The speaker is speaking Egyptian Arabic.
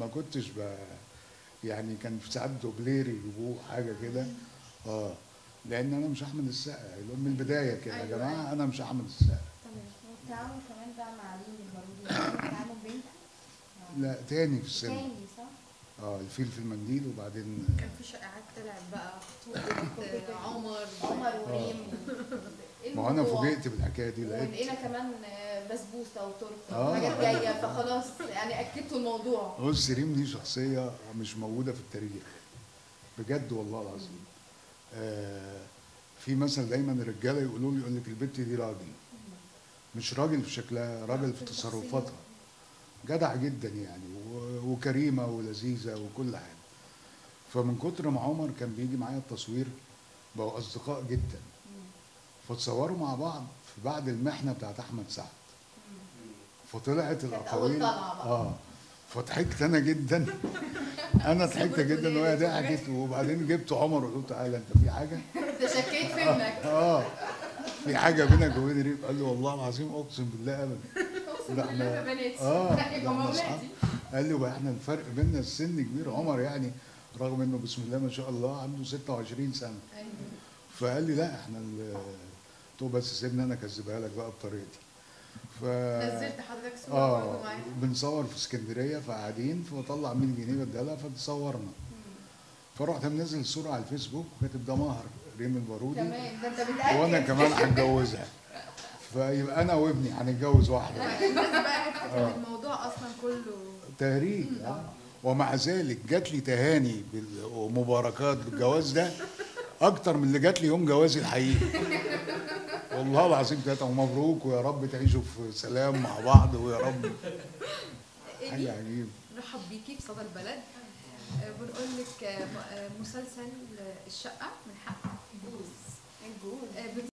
كنتش ب... يعني كان في ساعات دوبلير يجيبوه حاجه كده اه لان انا مش احمد السقا يقول من البدايه كده يا أيوة، جماعه أيوة. انا مش احمد السقا تمام والتعامل كمان بقى مع لين البارودي يعني التعامل بينكم لا تاني في السينما تاني صح؟ اه الفيل في المنديل وبعدين كان في شائعات طلعت بقى خطوبة عمر عمر وريم إيه ما هو انا الموضوع؟ فوجئت بالحكايه دي لقيت ولقينا كمان آه، بسبوسه وتورته آه. وحاجات جايه فخلاص يعني اكدتوا الموضوع بص ريم دي شخصيه مش موجوده في التاريخ بجد والله العظيم آه في مثل دايما الرجاله يقولوا لي يقول لك البت دي راجل مش راجل في شكلها راجل في تصرفاتها جدع جدا يعني و- وكريمه ولذيذه وكل حاجه فمن كتر ما عمر كان بيجي معايا التصوير بقوا اصدقاء جدا فتصوروا مع بعض في بعد المحنه بتاعت احمد سعد فطلعت أول الاقاويل طلعة بقى. اه فضحكت انا جدا انا ضحكت جدا وهي ضحكت وبعدين جبت عمر وقلت له تعالى انت في حاجه انت شكيت في ابنك اه في حاجه بينك وبين ريم قال لي والله العظيم اقسم بالله ابدا اقسم ده بالله احنا- ما بناتي اه ده يبقى احنا اصحاب مولاتي قال لي بقى احنا الفرق بيننا السن كبير عمر يعني رغم انه بسم الله ما شاء الله عنده 26 سنه أيوة. فقال لي لا احنا ال- قلت له بس سيبني انا اكذبها لك بقى بطريقتي ف نزلت حضرتك صورة اه برضه معايا بنصور في اسكندريه فقاعدين فطلع 100 جنيه بديها لها فتصورنا فرحت منزل الصوره على الفيسبوك وكاتب ده مهر ريم البارودي كمان ده انت متاكد وانا كمان هتجوزها فيبقى انا وابني هنتجوز واحده الناس بقى عرفت ان الموضوع اصلا كله تهريج آه. ومع ذلك جات لي تهاني بال- ومباركات بالجواز ده اكتر من اللي جات لي يوم جوازي الحقيقي والله العظيم ثلاثة ومبروك ويا رب تعيشوا في سلام مع بعض ويا رب حاجة إيه عجيب نرحب بيكي في صدى البلد آه، بنقول لك آه، م- آه، مسلسل آه، الشقة من حق الجوز آه،